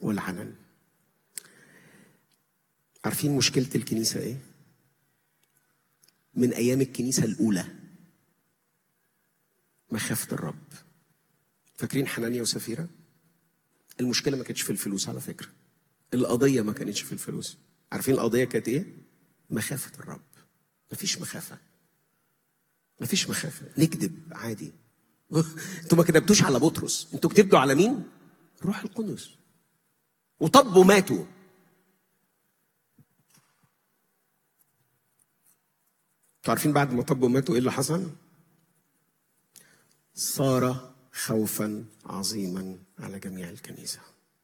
والعنن عارفين مشكلة الكنيسة ايه؟ من أيام الكنيسة الأولى مخافة الرب فاكرين حنانيا وسفيرة؟ المشكلة ما كانتش في الفلوس على فكرة القضية ما كانتش في الفلوس عارفين القضية كانت ايه؟ مخافة الرب مفيش مخافة مفيش مخافة نكذب عادي انتوا ما كتبتوش على بطرس انتوا كتبتوا على مين؟ روح القدس وطبوا ماتوا انتوا عارفين بعد ما طبوا ماتوا ايه اللي حصل؟ صار خوفا عظيما على جميع الكنيسه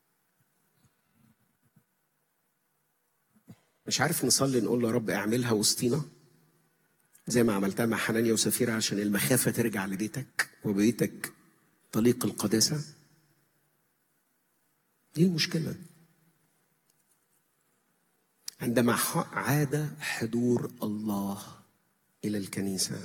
مش عارف نصلي نقول له يا رب اعملها وسطينا زي ما عملتها مع حنانيا وسفيرة عشان المخافة ترجع لبيتك وبيتك طليق القداسة دي المشكلة عندما عاد حضور الله إلى الكنيسة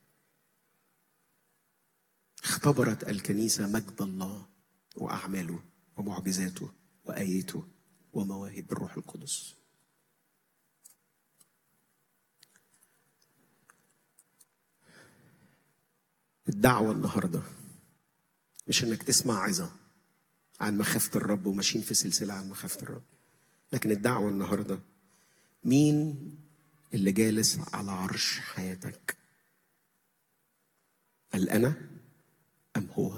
اختبرت الكنيسة مجد الله وأعماله ومعجزاته وآياته ومواهب الروح القدس الدعوة النهاردة مش انك تسمع عظة عن مخافة الرب وماشيين في سلسلة عن مخافة الرب لكن الدعوة النهاردة مين اللي جالس على عرش حياتك هل أنا أم هو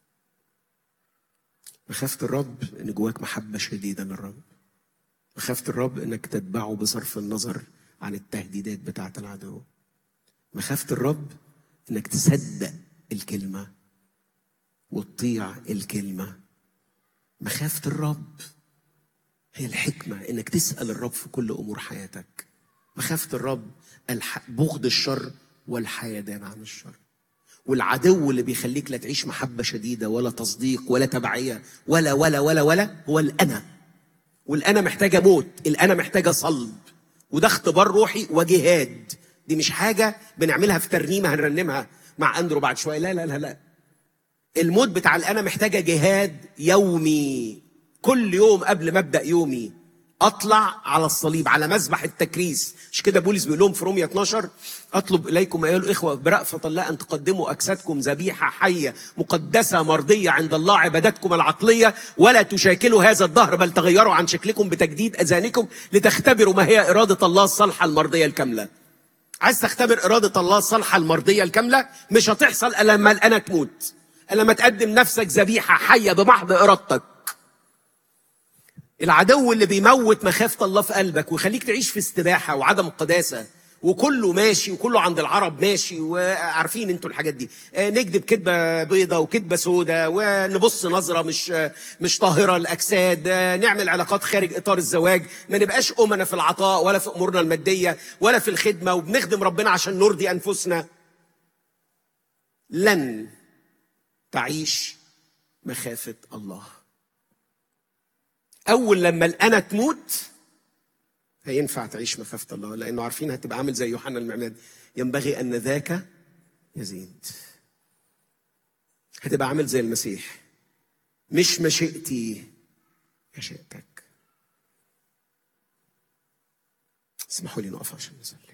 مخافة الرب إن جواك محبة شديدة للرب مخافة الرب إنك تتبعه بصرف النظر عن التهديدات بتاعة العدو مخافة الرب انك تصدق الكلمه وتطيع الكلمه مخافه الرب هي الحكمه انك تسال الرب في كل امور حياتك مخافه الرب الح... بغض الشر والحيدان عن الشر والعدو اللي بيخليك لا تعيش محبه شديده ولا تصديق ولا تبعيه ولا ولا ولا ولا هو الانا والانا محتاجه موت الانا محتاجه صلب وده اختبار روحي وجهاد دي مش حاجة بنعملها في ترنيمة هنرنمها مع أندرو بعد شوية لا لا لا لا الموت بتاع الأنا محتاجة جهاد يومي كل يوم قبل ما أبدأ يومي أطلع على الصليب على مذبح التكريس مش كده بولس بيقول لهم في رومية 12 أطلب إليكم أيها الإخوة برأفة الله أن تقدموا أجسادكم ذبيحة حية مقدسة مرضية عند الله عبادتكم العقلية ولا تشاكلوا هذا الدهر بل تغيروا عن شكلكم بتجديد أذهانكم لتختبروا ما هي إرادة الله الصالحة المرضية الكاملة عايز تختبر إرادة الله الصالحة المرضية الكاملة مش هتحصل إلا لما الأنا تموت إلا لما تقدم نفسك ذبيحة حية بمحض إرادتك العدو اللي بيموت مخافة الله في قلبك ويخليك تعيش في استباحة وعدم قداسة وكله ماشي وكله عند العرب ماشي وعارفين انتوا الحاجات دي نكذب كذبه بيضه وكذبه سودة ونبص نظره مش مش طاهره الاجساد نعمل علاقات خارج اطار الزواج ما نبقاش امنا في العطاء ولا في امورنا الماديه ولا في الخدمه وبنخدم ربنا عشان نرضي انفسنا لن تعيش مخافه الله اول لما الانا تموت هينفع تعيش مخافة الله لأنه عارفين هتبقى عامل زي يوحنا المعماد ينبغي أن ذاك يزيد هتبقى عامل زي المسيح مش مشيئتي مشيئتك اسمحوا لي نقف عشان نصلي